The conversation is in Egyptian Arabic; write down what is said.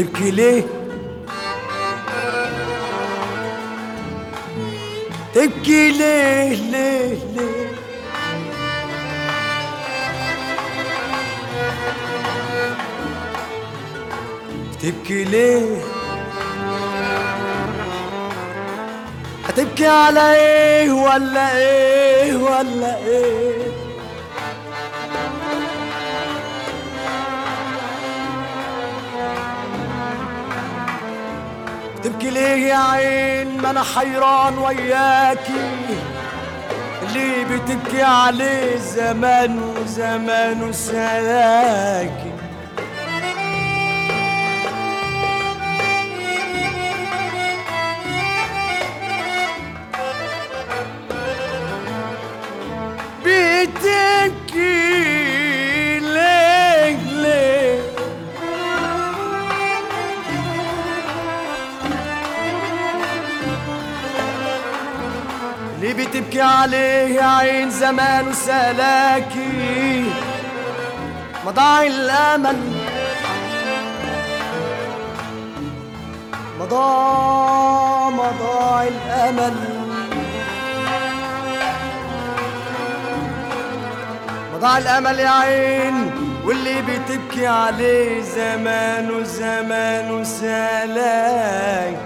تبكي ليه تبكي ليه ليه ليه تبكي ليه هتبكي على ايه ولا ايه ولا ايه تبكي ليه يا عين ما انا حيران وياكي اللي بتبكي عليه زمان وزمان وسلاكي بتبكي ليه ليه ليه بتبكي عليه يا عين زمان وسلاكي مضاع الامل مضى مضاع الامل مضاع الامل يا عين واللي بتبكي عليه زمان وزمان وسلاكي